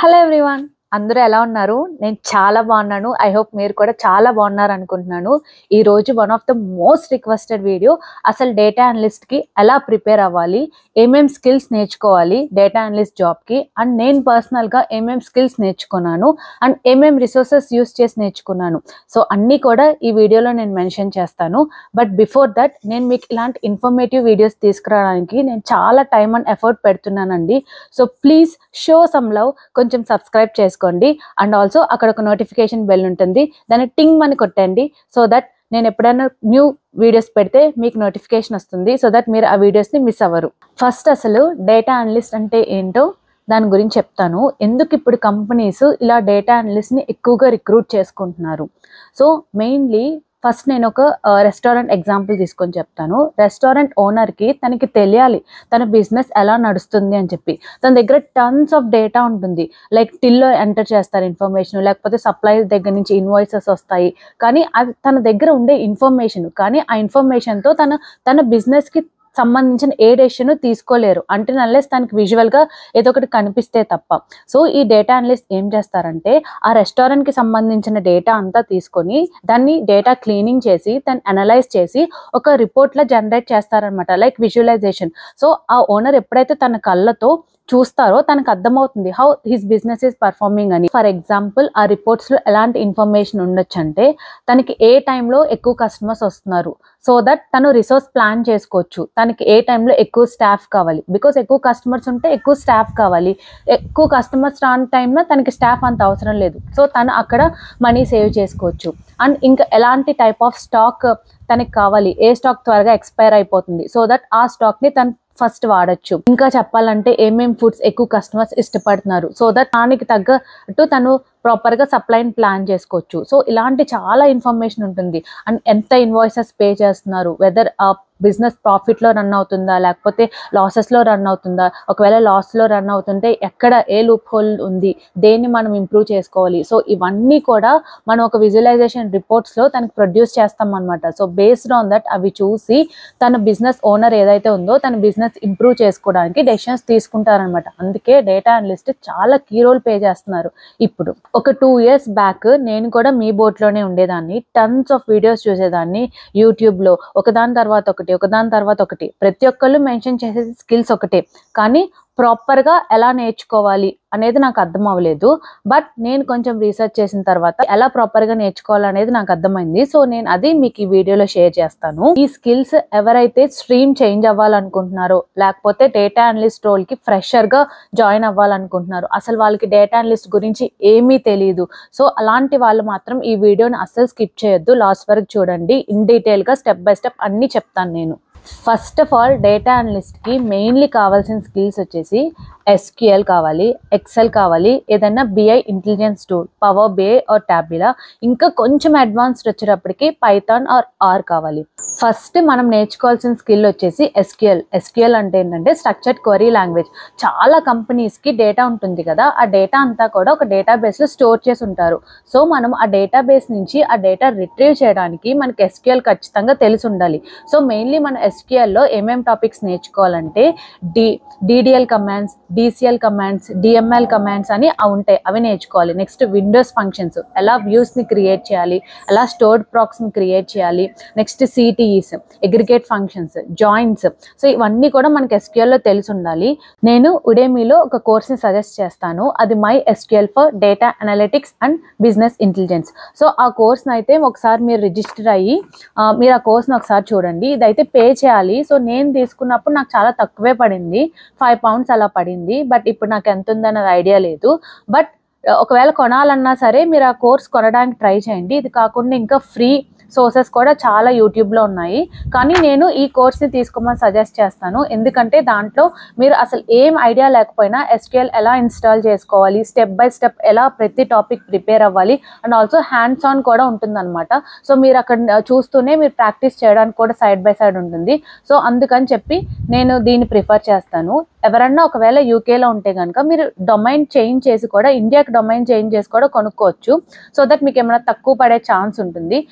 hello everyone అందరూ ఎలా ఉన్నారు నేను చాలా బాగున్నాను ఐ హోప్ మీరు కూడా చాలా బాగున్నారు అనుకుంటున్నాను ఈ రోజు one of the most requested video అసలు డేటా అనలిస్ట్ కి ఎలా ప్రిపేర్ అవ్వాలి ఏమేం స్కిల్స్ నేర్చుకోవాలి డేటా అనలిస్ట్ జాబ్ కి అండ్ నేను పర్సనల్ గా ఏమేం స్కిల్స్ నేర్చుకున్నాను అండ్ ఏమేం రిసోర్సెస్ యూస్ చేసి నేర్చుకున్నాను సో అన్నీ కూడా ఈ వీడియోలో నేను మెన్షన్ చేస్తాను బట్ బిఫోర్ దట్ నేను మీకు ఇలాంటి ఇన్ఫర్మేటివ్ వీడియోస్ తీసుకురావడానికి నేను చాలా టైం అండ్ ఎఫర్ట్ పెడుతున్నానండి so please show some love కొంచెం సబ్స్క్రైబ్ చేసుకోండి అండ్ ఆల్సో అక్కడ ఒక నోటిఫికేషన్ బెల్ ఉంటుంది దాన్ని టింగ్ అని కొట్టండి సో దట్ నేను ఎప్పుడైనా న్యూ వీడియోస్ పెడితే మీకు నోటిఫికేషన్ వస్తుంది సో దట్ మీరు ఆ వీడియోస్ని మిస్ అవ్వరు ఫస్ట్ అసలు డేటా అనలిస్ట్ అంటే ఏంటో దాని గురించి చెప్తాను ఎందుకు ఇప్పుడు కంపెనీస్ ఇలా డేటా అనలిస్ట్ని ఎక్కువగా రిక్రూట్ చేసుకుంటున్నారు సో మెయిన్లీ ఫస్ట్ నేను ఒక రెస్టారెంట్ ఎగ్జాంపుల్ తీసుకొని చెప్తాను రెస్టారెంట్ ఓనర్కి తనకి తెలియాలి తన బిజినెస్ ఎలా నడుస్తుంది అని చెప్పి తన దగ్గర టన్స్ ఆఫ్ డేటా ఉంటుంది లైక్ టిల్లో ఎంటర్ చేస్తారు ఇన్ఫర్మేషన్ లేకపోతే సప్లై దగ్గర నుంచి ఇన్వాయిసెస్ వస్తాయి కానీ అది తన దగ్గర ఉండే ఇన్ఫర్మేషన్ కానీ ఆ ఇన్ఫర్మేషన్తో తన తన బిజినెస్కి సంబంధించిన ఏ డెసిషన్ తీసుకోలేరు అంటే నల్లెస్ తనకి విజువల్గా ఏదో ఒకటి కనిపిస్తే తప్ప సో ఈ డేటా అనలిస్ట్ ఏం చేస్తారంటే ఆ రెస్టారెంట్కి సంబంధించిన డేటా అంతా తీసుకొని దాన్ని డేటా క్లీనింగ్ చేసి దాన్ని అనలైజ్ చేసి ఒక రిపోర్ట్లా జనరేట్ చేస్తారనమాట లైక్ విజువలైజేషన్ సో ఆ ఓనర్ ఎప్పుడైతే తన కళ్ళతో చూస్తారో తనకు అర్థమవుతుంది how his business is performing అని ఫర్ ఎగ్జాంపుల్ ఆ రిపోర్ట్స్ లో ఎలాంటి ఇన్ఫర్మేషన్ ఉండొచ్చు అంటే తనకి ఏ టైంలో ఎక్కువ కస్టమర్స్ వస్తున్నారు సో దట్ తను రిసోర్స్ ప్లాన్ చేసుకోవచ్చు తనకి ఏ టైంలో ఎక్కువ స్టాఫ్ కావాలి బికాస్ ఎక్కువ కస్టమర్స్ ఉంటే ఎక్కువ స్టాఫ్ కావాలి ఎక్కువ కస్టమర్స్ రాని టైంలో తనకి స్టాఫ్ అంత అవసరం లేదు సో తను అక్కడ మనీ సేవ్ చేసుకోవచ్చు అండ్ ఇంకా ఎలాంటి టైప్ ఆఫ్ స్టాక్ తనకి కావాలి ఏ స్టాక్ త్వరగా ఎక్స్పైర్ అయిపోతుంది సో దట్ ఆ స్టాక్ ని తను ఫస్ట్ వాడచ్చు ఇంకా చెప్పాలంటే ఏమేం ఫుడ్స్ ఎక్కువ కస్టమర్స్ ఇష్టపడుతున్నారు సో దట్ దానికి తగ్గట్టు తను ప్రాపర్ గా సప్లైని ప్లాన్ చేసుకోవచ్చు సో ఇలాంటి చాలా ఇన్ఫర్మేషన్ ఉంటుంది అండ్ ఎంత ఇన్వాయిసెస్ పే చేస్తున్నారు వెదర్ ఆ బిజినెస్ ప్రాఫిట్ లో రన్ అవుతుందా లేకపోతే లాసెస్ లో రన్ అవుతుందా ఒకవేళ లాస్ లో రన్ అవుతుంటే ఎక్కడ ఏ లూప్ హోల్ ఉంది దేన్ని మనం ఇంప్రూవ్ చేసుకోవాలి సో ఇవన్నీ కూడా మనం ఒక విజువలైజేషన్ రిపోర్ట్స్ లో తనకి ప్రొడ్యూస్ చేస్తాం అనమాట సో బేస్డ్ ఆన్ దట్ అవి చూసి తన బిజినెస్ ఓనర్ ఏదైతే ఉందో తన బిజినెస్ ఇంప్రూవ్ చేసుకోవడానికి డెసిషన్స్ తీసుకుంటారనమాట అందుకే డేటా అనలిస్ట్ చాలా కీ రోల్ పే చేస్తున్నారు ఇప్పుడు ఒక టూ ఇయర్స్ బ్యాక్ నేను కూడా మీ బోట్లోనే ఉండేదాన్ని టన్స్ ఆఫ్ వీడియోస్ చూసేదాన్ని యూట్యూబ్లో ఒకదాని తర్వాత ఒకటి ఒకదాని తర్వాత ఒకటి ప్రతి ఒక్కళ్ళు మెన్షన్ చేసేది స్కిల్స్ ఒకటే కానీ ప్రాపర్గా ఎలా నేర్చుకోవాలి అనేది నాకు అర్థం అవ్వలేదు బట్ నేను కొంచెం రీసెర్చ్ చేసిన తర్వాత ఎలా ప్రాపర్గా నేర్చుకోవాలనేది నాకు అర్థమైంది సో నేను అది మీకు ఈ వీడియోలో షేర్ చేస్తాను ఈ స్కిల్స్ ఎవరైతే స్ట్రీమ్ చేంజ్ అవ్వాలనుకుంటున్నారో లేకపోతే డేటా అనలిస్ట్ రోల్కి ఫ్రెషర్గా జాయిన్ అవ్వాలనుకుంటున్నారు అసలు వాళ్ళకి డేటా అనలిస్ట్ గురించి ఏమీ తెలియదు సో అలాంటి వాళ్ళు మాత్రం ఈ వీడియోని అస్సలు స్కిప్ చేయొద్దు లాస్ట్ వరకు చూడండి ఇన్ డీటెయిల్గా స్టెప్ బై స్టెప్ అన్నీ చెప్తాను నేను ఫస్ట్ ఆఫ్ ఆల్ డేటా అనలిస్ట్కి మెయిన్లీ కావాల్సిన స్కిల్స్ వచ్చేసి ఎస్క్యూఎల్ కావాలి ఎక్సెల్ కావాలి ఏదైనా BI intelligence tool power BI or Tableau ఇంకా కొంచెం అడ్వాన్స్డ్ వచ్చేటప్పటికి పైథాన్ ఆర్ ఆర్ కావాలి ఫస్ట్ మనం నేర్చుకోవాల్సిన స్కిల్ వచ్చేసి ఎస్క్యూఎల్ ఎస్క్యూఎల్ అంటే ఏంటంటే స్ట్రక్చర్డ్ క్వరీ లాంగ్వేజ్ చాలా కంపెనీస్కి డేటా ఉంటుంది కదా ఆ డేటా అంతా కూడా ఒక డేటాబేస్లో స్టోర్ చేసి ఉంటారు సో మనం ఆ డేటాబేస్ నుంచి ఆ డేటా రిట్రీవ్ చేయడానికి మనకి ఎస్క్యూఎల్ ఖచ్చితంగా తెలిసి ఉండాలి సో మెయిన్లీ మనం ఎస్క్యూఎల్లో ఏమేం టాపిక్స్ నేర్చుకోవాలంటే D DDL commands DCL commands DML commands అని అవి ఉంటాయి అవి నేర్చుకోవాలి నెక్స్ట్ విండోస్ ఫంక్షన్స్ ఎలా వ్యూస్ని క్రియేట్ చేయాలి ఎలా స్టోర్డ్ ప్రాక్స్ని క్రియేట్ చేయాలి next CTEs aggregate functions joins so ఇవన్నీ కూడా మనకి ఎస్క్యూఎల్లో తెలిసి ఉండాలి నేను ఉడేమీలో ఒక కోర్స్ని సజెస్ట్ చేస్తాను అది my SQL for data analytics and business intelligence so ఆ కోర్స్ని అయితే ఒకసారి మీరు రిజిస్టర్ అయ్యి ఆ, మీరు ఆ కోర్స్ని ఒకసారి చూడండి ఇదైతే పే చేయాలి సో నేను తీసుకున్నప్పుడు నాకు చాలా తక్కువే పడింది ఫైవ్ పౌండ్స్ అలా పడింది బట్ ఇప్పుడు నాకు ఎంత ఉందన్నది ఐడియా లేదు బట్ ఒకవేళ కొనాలన్నా సరే మీరు ఆ కోర్స్ కొనడానికి ట్రై చేయండి ఇది కాకుండా ఇంకా ఫ్రీ సోర్సెస్ కూడా చాలా యూట్యూబ్లో ఉన్నాయి కానీ నేను ఈ కోర్స్ని తీసుకోమని సజెస్ట్ చేస్తాను ఎందుకంటే దాంట్లో మీరు అసలు ఏం ఐడియా లేకపోయినా ఎస్క్యూఎల్ ఎలా ఇన్స్టాల్ చేసుకోవాలి స్టెప్ బై స్టెప్ ఎలా ప్రతి టాపిక్ ప్రిపేర్ అవ్వాలి అండ్ ఆల్సో హ్యాండ్స్ ఆన్ కూడా ఉంటుందన్నమాట సో మీరు అక్కడ చూస్తూనే మీరు ప్రాక్టీస్ చేయడానికి కూడా సైడ్ బై సైడ్ ఉంటుంది సో అందుకని చెప్పి నేను దీన్ని ప్రిఫర్ చేస్తాను ఎవరన్నా ఒకవేళ యూకేలో ఉంటే కనుక మీరు డొమైన్ చేంజ్ చేసి కూడా ఇండియాకి డొమైన్ చేంజ్ చేసి కూడా కొనుక్కోవచ్చు సో దట్ మీకు ఏమైనా తక్కువ పడే ఛాన్స్ ఉంటుంది సో నేను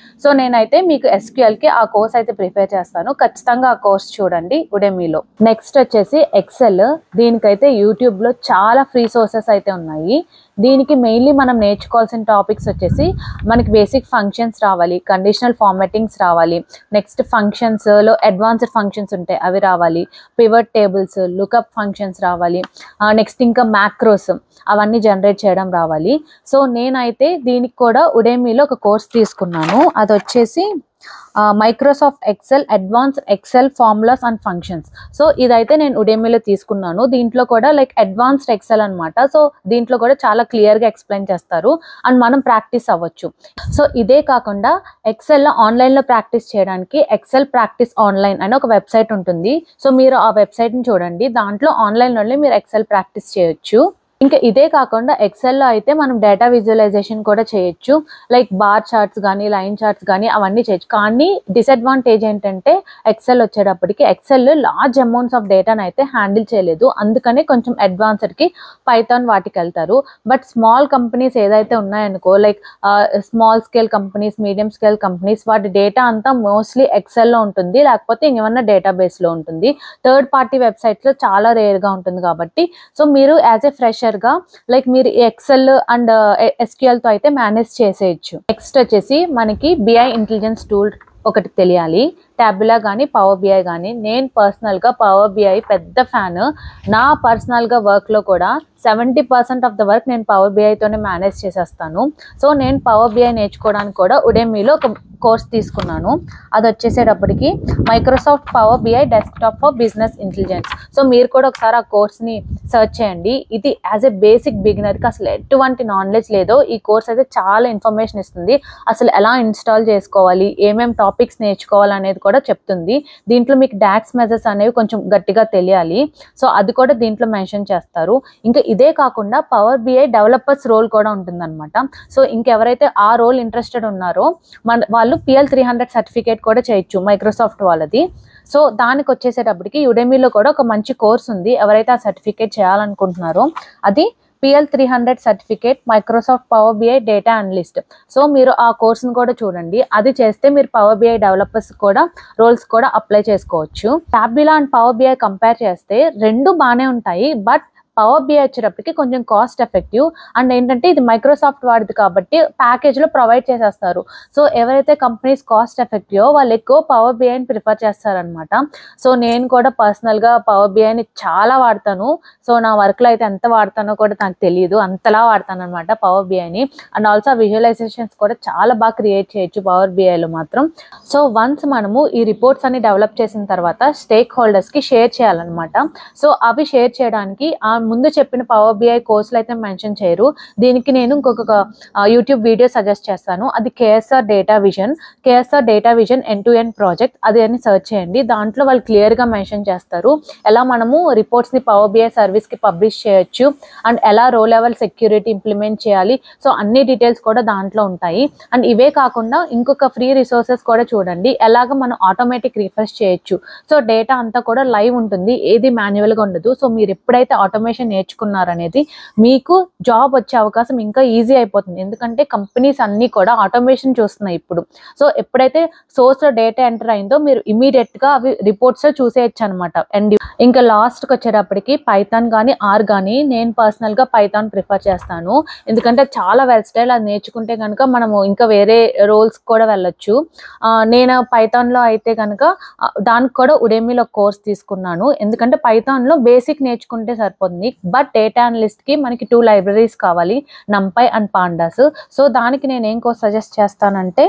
నేనైతే మీకు SQL కి ఆ కోర్స్ అయితే ప్రిపేర్ చేస్తాను ఖచ్చితంగా ఆ కోర్స్ చూడండి ఉడెమీలో నెక్స్ట్ వచ్చేసి ఎక్సెల్ దీనికైతే యూట్యూబ్ లో చాలా ఫ్రీ సోర్సెస్ అయితే ఉన్నాయి దీనికి మెయిన్లీ మనం నేర్చుకోవాల్సిన టాపిక్స్ వచ్చేసి మనకి బేసిక్ ఫంక్షన్స్ రావాలి కండిషనల్ ఫార్మాటింగ్స్ రావాలి నెక్స్ట్ ఫంక్షన్స్ లో అడ్వాన్స్డ్ ఫంక్షన్స్ ఉంటాయి అవి రావాలి పివట్ టేబుల్స్ లుకప్ ఫంక్షన్స్ రావాలి నెక్స్ట్ ఇంకా మ్యాక్రోస్ అవన్నీ జనరేట్ చేయడం రావాలి సో నేనైతే దీనికి కూడా ఉడేమీలో ఒక కోర్స్ తీసుకున్నాను అది వచ్చేసి Microsoft Excel advance Excel formulas and functions so ఇదైతే నేను ఉడేమీలో తీసుకున్నాను దీంట్లో కూడా లైక్ అడ్వాన్స్డ్ ఎక్సెల్ అన్నమాట సో దీంట్లో కూడా చాలా క్లియర్గా ఎక్స్ప్లెయిన్ చేస్తారు అండ్ మనం ప్రాక్టీస్ అవ్వచ్చు సో ఇదే కాకుండా ఎక్సెల్లో ఆన్లైన్లో ప్రాక్టీస్ చేయడానికి ఎక్సెల్ ప్రాక్టీస్ ఆన్లైన్ అని ఒక వెబ్సైట్ ఉంటుంది సో మీరు ఆ వెబ్సైట్ని చూడండి దాంట్లో ఆన్లైన్లోనే మీరు ఎక్సెల్ ప్రాక్టీస్ చేయొచ్చు ఇంకా ఇదే కాకుండా ఎక్సెల్లో అయితే మనం డేటా విజువలైజేషన్ కూడా చేయొచ్చు లైక్ బార్ చార్ట్స్ కానీ లైన్ చార్ట్స్ కానీ అవన్నీ చేయొచ్చు కానీ డిసడ్వాంటేజ్ ఏంటంటే ఎక్సెల్ వచ్చేటప్పటికి ఎక్సెల్ లార్జ్ అమౌంట్స్ ఆఫ్ డేటాను అయితే హ్యాండిల్ చేయలేదు అందుకనే కొంచెం అడ్వాన్స్డ్కి పైథాన్ వాటికి వెళ్తారు బట్ స్మాల్ కంపెనీస్ ఏదైతే ఉన్నాయనుకో like small scale companies medium scale companies వాటి డేటా అంతా మోస్ట్లీ ఎక్సెల్లో ఉంటుంది లేకపోతే ఇంకేమన్నా డేటాబేస్లో ఉంటుంది థర్డ్ పార్టీ వెబ్సైట్స్లో చాలా రేర్గా ఉంటుంది కాబట్టి సో మీరు యాజ్ ఎ ఫ్రెషర్గా లైక్ మీరు ఎక్సెల్ అండ్ ఎస్క్యూఎల్తో అయితే మేనేజ్ చేసేయచ్చు నెక్స్ట్ వచ్చేసి మనకి బిఐ ఇంటెలిజెన్స్ టూల్ ఒకటి తెలియాలి ట్యాబులా కానీ పవర్ బిఐ కానీ నేను పర్సనల్గా పవర్ బిఐ పెద్ద ఫ్యాన్ నా పర్సనల్గా వర్క్లో కూడా seventy percent of the work నేను పవర్ బిఐతోనే మేనేజ్ చేసేస్తాను సో నేను పవర్ బిఐ నేర్చుకోవడానికి కూడా ఉడేమీలో ఒక కోర్స్ తీసుకున్నాను అది వచ్చేసేటప్పటికి Microsoft power BI desktop for business intelligence so మీరు కూడా ఒకసారి ఆ కోర్స్ని సెర్చ్ చేయండి ఇది యాజ్ ఎ బేసిక్ బిగినర్కి అసలు ఎటువంటి నాలెడ్జ్ లేదో ఈ కోర్స్ అయితే చాలా ఇన్ఫర్మేషన్ ఇస్తుంది అసలు ఎలా ఇన్స్టాల్ చేసుకోవాలి ఏమేం టాపిక్స్ నేర్చుకోవాలి అనేది కూడా చెప్తుంది దీంట్లో మీకు డాక్స్ మెజర్స్ అనేవి కొంచెం గట్టిగా తెలియాలి సో అది కూడా దీంట్లో మెన్షన్ చేస్తారు ఇంకా ఇదే కాకుండా పవర్ బిఐ డెవలపర్స్ రోల్ కూడా ఉంటుందన్నమాట సో ఇంకెవరైతే ఆ రోల్ ఇంట్రెస్టెడ్ ఉన్నారో మన వాళ్ళు పిఎల్ త్రీ హండ్రెడ్ సర్టిఫికేట్ కూడా చేయొచ్చు మైక్రోసాఫ్ట్ వాళ్ళది సో దానికి వచ్చేసేటప్పటికి యుడెమీలో కూడా ఒక మంచి కోర్స్ ఉంది ఎవరైతే ఆ సర్టిఫికేట్ చేయాలనుకుంటున్నారో అది PL three hundred certificate Microsoft power BI data analyst so మీరు ఆ కోర్సును కూడా చూడండి అది చేస్తే మీరు పవర్ బిఐ డెవలపర్స్ కూడా రోల్స్ కూడా అప్లై చేసుకోవచ్చు Tableau and power BI compare చేస్తే రెండు బాగానే ఉంటాయి బట్ పవర్ బిఐ వచ్చేటప్పటికి కొంచెం కాస్ట్ ఎఫెక్టివ్ అండ్ ఏంటంటే ఇది మైక్రోసాఫ్ట్ వాడిది కాబట్టి ప్యాకేజ్లో ప్రొవైడ్ చేసేస్తారు సో ఎవరైతే కంపెనీస్ కాస్ట్ ఎఫెక్టివ్ వాళ్ళు ఎక్కువ పవర్ బిఐని ప్రిఫర్ చేస్తారనమాట సో నేను కూడా పర్సనల్గా పవర్ బిఐని చాలా వాడతాను సో నా వర్క్లో అయితే ఎంత వాడతానో కూడా నాకు తెలియదు అంతలా వాడతాను అనమాట పవర్ బిఐని అండ్ ఆల్సో విజువలైజేషన్స్ కూడా చాలా బాగా క్రియేట్ చేయొచ్చు పవర్ బిఐలో మాత్రం సో వన్స్ మనము ఈ రిపోర్ట్స్ అన్ని డెవలప్ చేసిన తర్వాత స్టేక్ హోల్డర్స్కి షేర్ చేయాలన్నమాట సో అవి షేర్ చేయడానికి ఆ ముందు చెప్పిన పవర్ బిఐ కోర్సులు అయితే మెన్షన్ చేయరు దీనికి నేను ఇంకొక యూట్యూబ్ వీడియో సజెస్ట్ చేస్తాను అది KSR data vision KSR data vision end to end project అది అని సెర్చ్ చేయండి దాంట్లో వాళ్ళు క్లియర్గా మెన్షన్ చేస్తారు ఎలా మనము రిపోర్ట్స్ని పవర్ బిఐ సర్వీస్కి పబ్లిష్ చేయొచ్చు అండ్ ఎలా రో లెవెల్ సెక్యూరిటీ ఇంప్లిమెంట్ చేయాలి సో అన్ని డీటెయిల్స్ కూడా దాంట్లో ఉంటాయి అండ్ ఇవే కాకుండా ఇంకొక ఫ్రీ రిసోర్సెస్ కూడా చూడండి ఎలాగ మనం ఆటోమేటిక్ రిఫ్రెష్ చేయొచ్చు సో డేటా అంతా కూడా లైవ్ ఉంటుంది ఏది మాన్యువల్గా ఉండదు సో మీరు ఎప్పుడైతే ఆటోమేషన్ నేర్చుకున్నారనేది మీకు జాబ్ వచ్చే అవకాశం ఇంకా ఈజీ అయిపోతుంది ఎందుకంటే కంపెనీస్ అన్నీ కూడా ఆటోమేషన్ చూస్తున్నాయి ఇప్పుడు సో ఎప్పుడైతే సోర్స్లో డేటా ఎంటర్ అయిందో మీరు ఇమీడియట్గా అవి రిపోర్ట్స్ చూసేయచ్చు అనమాట అండ్ ఇంకా లాస్ట్కి వచ్చేటప్పటికి పైథాన్ కానీ ఆర్ కానీ నేను పర్సనల్గా పైథాన్ ప్రిఫర్ చేస్తాను ఎందుకంటే చాలా వెల్స్టైల్ అది నేర్చుకుంటే కనుక మనము ఇంకా వేరే రోల్స్ కూడా వెళ్ళొచ్చు ఆ, నేను పైథాన్లో అయితే కనుక ఆ, దానికి కూడా ఉడేమిలో కోర్స్ తీసుకున్నాను ఎందుకంటే పైథాన్లో బేసిక్ నేర్చుకుంటే సరిపోతుంది బట్ డేటా అనలిస్ట్కి మనకి టూ లైబ్రరీస్ కావాలి నంపై అండ్ పాండాస్ సో దానికి నేను ఏం కోర్స్ సజెస్ట్ చేస్తానంటే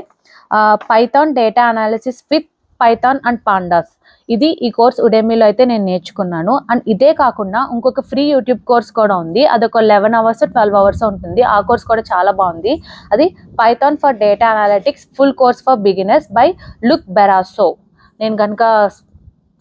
Python data analysis with Python and pandas ఇది ఈ కోర్స్ ఉడేమిలో అయితే నేను నేర్చుకున్నాను అండ్ ఇదే కాకుండా ఇంకొక ఫ్రీ యూట్యూబ్ కోర్స్ కూడా ఉంది అదొక లెవెన్ అవర్స్ ట్వెల్వ్ అవర్స్ ఉంటుంది ఆ కోర్స్ కూడా చాలా బాగుంది అది Python for data analytics full course for beginners by Luke Barousse నేను కనుక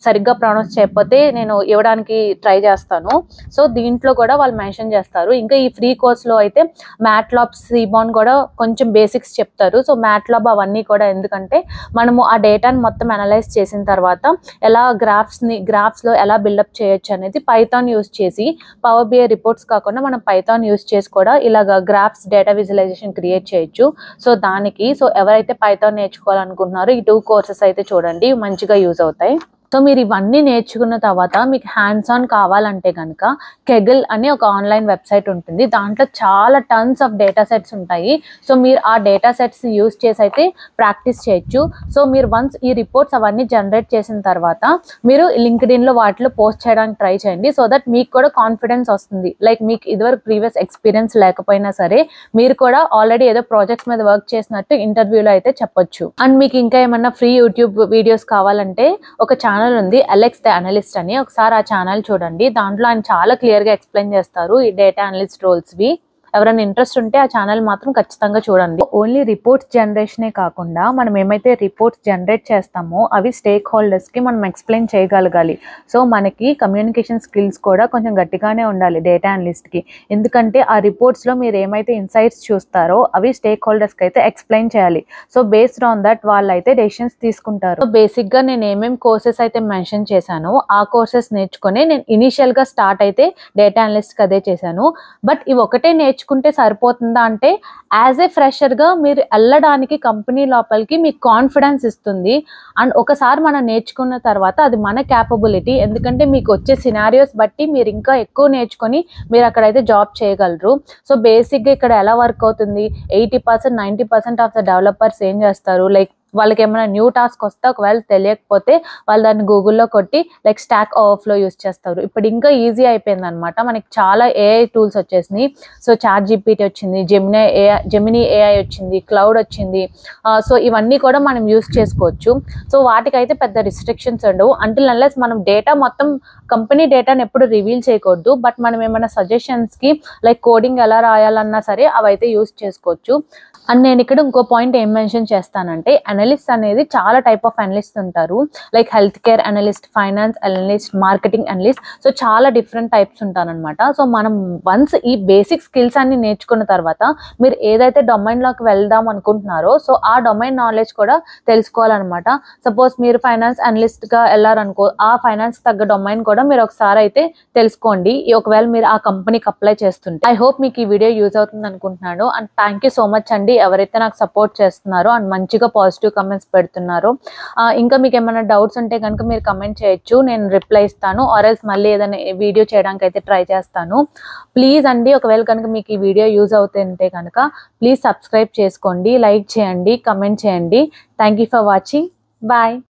సరిగ్గా ప్రొనౌన్స్ చేయకపోతే నేను ఇవ్వడానికి ట్రై చేస్తాను సో దీంట్లో కూడా వాళ్ళు మెన్షన్ చేస్తారు ఇంకా ఈ ఫ్రీ కోర్స్లో అయితే మ్యాట్లాబ్ సీబాన్ కూడా కొంచెం బేసిక్స్ చెప్తారు సో మ్యాట్లాబ్ అవన్నీ కూడా ఎందుకంటే మనము ఆ డేటాని మొత్తం అనలైజ్ చేసిన తర్వాత ఎలా గ్రాఫ్స్ని గ్రాఫ్స్లో ఎలా బిల్డప్ చేయొచ్చు అనేది పైథాన్ యూస్ చేసి పవర్ బిఐ రిపోర్ట్స్ కాకుండా మనం పైథాన్ యూస్ చేసి కూడా ఇలాగ గ్రాఫ్స్ డేటా విజువలైజేషన్ క్రియేట్ చేయొచ్చు సో దానికి సో ఎవరైతే పైథాన్ నేర్చుకోవాలనుకుంటున్నారో ఈ టూ కోర్సెస్ అయితే చూడండి ఇవి మంచిగా యూజ్ అవుతాయి సో మీరు ఇవన్నీ నేర్చుకున్న తర్వాత మీకు హ్యాండ్స్ ఆన్ కావాలంటే కనుక కెగిల్ అని ఒక ఆన్లైన్ వెబ్సైట్ ఉంటుంది దాంట్లో చాలా టన్స్ ఆఫ్ డేటా సెట్స్ ఉంటాయి సో మీరు ఆ డేటా సెట్స్ యూస్ చేసి అయితే ప్రాక్టీస్ చేయొచ్చు సో మీరు వన్స్ ఈ రిపోర్ట్స్ అవన్నీ జనరేట్ చేసిన తర్వాత మీరు లింక్డ్ లో వాటిలో పోస్ట్ చేయడానికి ట్రై చేయండి సో దట్ మీకు కూడా కాన్ఫిడెన్స్ వస్తుంది లైక్ మీకు ఇదివరకు ప్రీవియస్ ఎక్స్పీరియన్స్ లేకపోయినా సరే మీరు కూడా ఆల్రెడీ ఏదో ప్రాజెక్ట్స్ మీద వర్క్ చేసినట్టు ఇంటర్వ్యూలో అయితే చెప్పొచ్చు అండ్ మీకు ఇంకా ఏమన్నా ఫ్రీ యూట్యూబ్ వీడియోస్ కావాలంటే ఒక ఛానల్ ఉంది అలెక్స్ ద అనలిస్ట్ అని ఒకసారి ఆ ఛానల్ చూడండి దాంట్లో ఆయన చాలా క్లియర్ గా ఎక్స్ప్లెయిన్ చేస్తారు ఈ డేటా అనలిస్ట్ రోల్స్ వి ఎవరైనా ఇంట్రెస్ట్ ఉంటే ఆ ఛానల్ మాత్రం ఖచ్చితంగా చూడండి ఓన్లీ రిపోర్ట్స్ జనరేషనే కాకుండా మనం ఏమైతే రిపోర్ట్స్ జనరేట్ చేస్తామో అవి స్టేక్ హోల్డర్స్ కి మనం ఎక్స్ప్లెయిన్ చేయగలగాలి సో మనకి కమ్యూనికేషన్ స్కిల్స్ కూడా కొంచెం గట్టిగానే ఉండాలి డేటా అనలిస్ట్ కి ఎందుకంటే ఆ రిపోర్ట్స్ లో మీరు ఏమైతే ఇన్సైట్స్ చూస్తారో అవి స్టేక్ హోల్డర్స్ కి అయితే ఎక్స్ప్లెయిన్ చేయాలి సో బేస్డ్ ఆన్ దట్ వాళ్ళు అయితే డెసిషన్స్ తీసుకుంటారు సో బేసిక్ గా నేను ఏమేమి కోర్సెస్ అయితే మెన్షన్ చేశానో ఆ కోర్సెస్ నేర్చుకుని నేను ఇనిషియల్ గా స్టార్ట్ అయితే డేటా అనలిస్ట్ కి అదే చేశాను బట్ ఇవి ఒకటే నేర్చుకుంటే సరిపోతుందా అంటే యాజ్ ఏ ఫ్రెషర్ గా మీరు వెళ్ళడానికి కంపెనీ లోపలికి మీకు కాన్ఫిడెన్స్ ఇస్తుంది అండ్ ఒకసారి మనం నేర్చుకున్న తర్వాత అది మన క్యాపబిలిటీ ఎందుకంటే మీకు వచ్చే సినారియోస్ బట్టి మీరు ఇంకా ఎక్కువ నేర్చుకొని మీరు అక్కడైతే జాబ్ చేయగలరు సో బేసిక్గా ఇక్కడ ఎలా వర్క్ అవుతుంది eighty percent ninety percent of the developers ఏం చేస్తారు లైక్ వాళ్ళకి ఏమైనా న్యూ టాస్క్ వస్తే ఒకవేళ తెలియకపోతే వాళ్ళు దాన్ని గూగుల్లో కొట్టి లైక్ స్టాక్ ఓవర్ఫ్లో యూస్ చేస్తారు ఇప్పుడు ఇంకా ఈజీ అయిపోయింది అనమాట మనకి చాలా ఏఐ టూల్స్ వచ్చేసినాయి సో చాట్ జీపీటీ వచ్చింది జెమినీ ఏఐ జెమినీ ఏఐ వచ్చింది క్లౌడ్ వచ్చింది సో ఇవన్నీ కూడా మనం యూస్ చేసుకోవచ్చు సో వాటికైతే పెద్ద రిస్ట్రిక్షన్స్ ఉండవు అంటిల్ అన్లెస్ మనం డేటా మొత్తం కంపెనీ డేటాని ఎప్పుడు రివీల్ చేయకూడదు బట్ మనం ఏమైనా సజెషన్స్కి లైక్ కోడింగ్ ఎలా రాయాలన్నా సరే అవైతే యూస్ చేసుకోవచ్చు అండ్ నేను ఇక్కడ ఇంకో పాయింట్ ఏం మెన్షన్ చేస్తానంటే అనలిస్ట్ అనేది చాలా టైప్ ఆఫ్ అనలిస్ట్ ఉంటారు like health care analyst finance analyst marketing analyst so చాలా డిఫరెంట్ టైప్స్ ఉంటారనమాట సో మనం వన్స్ ఈ బేసిక్ స్కిల్స్ అన్ని నేర్చుకున్న తర్వాత మీరు ఏదైతే డొమైన్లోకి వెళ్దాం అనుకుంటున్నారో సో ఆ డొమైన్ నాలెడ్జ్ కూడా తెలుసుకోవాలన్నమాట సపోజ్ మీరు ఫైనాన్స్ అనలిస్ట్గా వెళ్ళారనుకో ఆ ఫైనాన్స్ తగ్గ డొమైన్ కూడా మీరు ఒకసారి అయితే తెలుసుకోండి ఈ ఒకవేళ మీరు ఆ కంపెనీకి అప్లై చేస్తుంటే ఐ హోప్ మీకు ఈ వీడియో యూజ్ అవుతుంది అనుకుంటున్నాను and thank you so much అండి ఎవరైతే నాకు సపోర్ట్ చేస్తున్నారో అండ్ మంచిగా పాజిటివ్ కమెంట్స్ పెడుతున్నారో ఆ, ఇంకా మీకు ఏమైనా డౌట్స్ ఉంటే కనుక మీరు కమెంట్ చేయొచ్చు నేను రిప్లై ఇస్తాను ఆర్ఎల్స్ మళ్ళీ ఏదైనా వీడియో చేయడానికి అయితే ట్రై చేస్తాను ప్లీజ్ అండి ఒకవేళ కనుక మీకు ఈ వీడియో యూజ్ అవుతుంటే కనుక ప్లీజ్ సబ్స్క్రైబ్ చేసుకోండి లైక్ చేయండి కమెంట్ చేయండి thank you for watching bye